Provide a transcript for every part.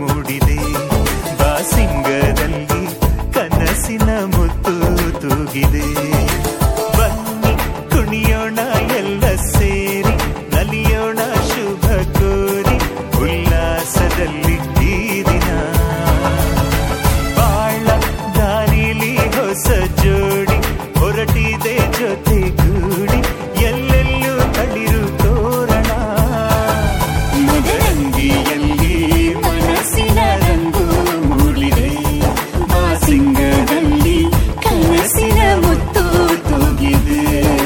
ಮೂಡಿದೆ ಬಾಸಿಂಗದಲ್ಲಿ ಕನಸಿನ ಮುತ್ತು ತೂಗಿದೆ ಬನ್ನಿ ಕುಣಿಯೋಣ ಎಲ್ಲ ಸೇರಿ ನಲಿಯೋಣ ಶುಭ ಕೋರಿ ಉಲ್ಲಾಸದಲ್ಲಿ ಈ ದಿನ ಬಾಳ ದಾರಿಲಿ ಹೊಸ ಜೋಡಿ ಹೊರಟಿದೆ ಜೊತೆಗೂಡಿ ಎಲ್ಲೆಲ್ಲೂ ತಳಿರು ತೋರಣ ಮದರಂಗಿಯಲ್ಲಿ ಮನಸ್ಸಿನ ರಂಗು ಮೂಡಿದೆ ಬಾಸಿಂಗದಲ್ಲಿ ಕನಸಿನ ಮುತ್ತು ತೂಗಿದೆ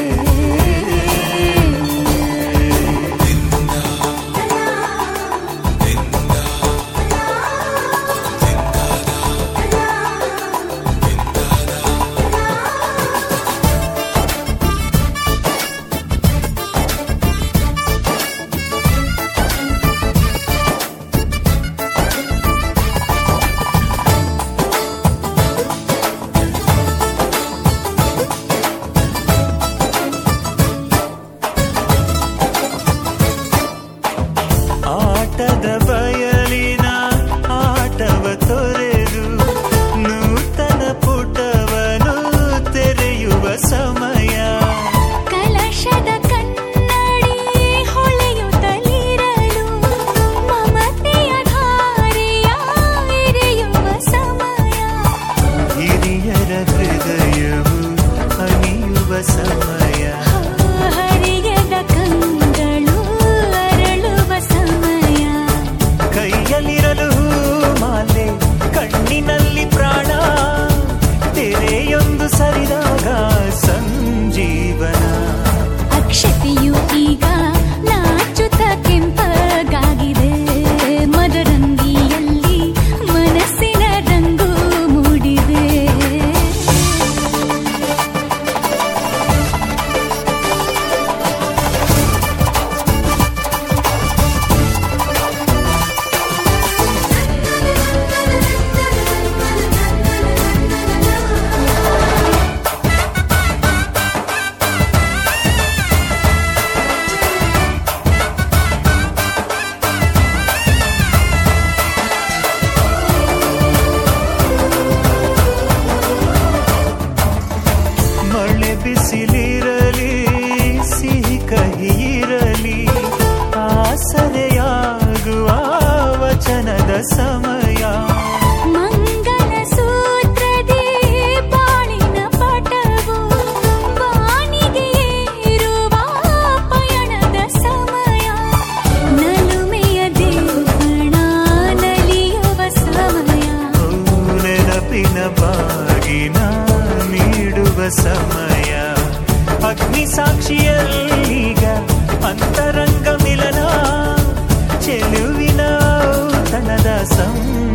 ಆಟದ ಬಯಲಿನ ಆಟವ ತೊರೆದು ನೂತನ ಪುಟವನು ತೆರೆಯುವ ಸಮಯ ಕಲಶದ ಕನ್ನಡಿ ಹೊಳೆಯುತ್ತಲಿರಲು ಮಮತೆಯ ಧಾರೆಯ ಎರೆಯುವ ಸಮಯ ಹಿರಿಯರ ಹೃದಯವು ಅನಿಯುವ ಸಮಯ ಹರಿಯದ ಕಂಗಳು ಅರಳುವ ಸಮಯ ಕೈಯಲ್ಲಿರಲು ಮಾಲೆ ಕಣ್ಣಿನಲ್ಲಿ ಪ್ರಾಣ ತೆರೆಯೊಂದು ಸರಿದಾಗ ಸಂಜೀವನ ಅಕ್ಷತೆಯು ಈಗ ನಾಚುತ್ತ ಕೆಂಪಗಾಗಿದೆ ಮದರಂಗಿಯಲ್ಲಿ ಮನಸ್ಸಿನ ರಂಗು ಮೂಡಿದೆ ಮಳೆ ಬಿಸಿಲಿರಲಿ ಸಿಹಿ ಕಹಿ ಇರಲಿ ಆಸರೆಯಾಗುವ ವಚನದ ಸಮಯ ಮಂಗಲ ಸೂತ್ರದಿ ಬಾಳಿನ ಪಟವು ಬಾನಿಗೆ ಏರುವ ಪಯಣದ ಸಮಯ ನಲುಮೆಯ ದೇವಣ ನಲಿಯುವ ಸಮಯ ನೆನಪಿನ ಬಾಗಿನ ನೀಡುವ ಸಮಯ ಅಗ್ನಿ ಸಾಕ್ಷಿಯಲ್ಲೀಗ ಅಂತರಂಗ ಮಿಲನ ಚೆಲುವಿನ ತನದ ಸಂ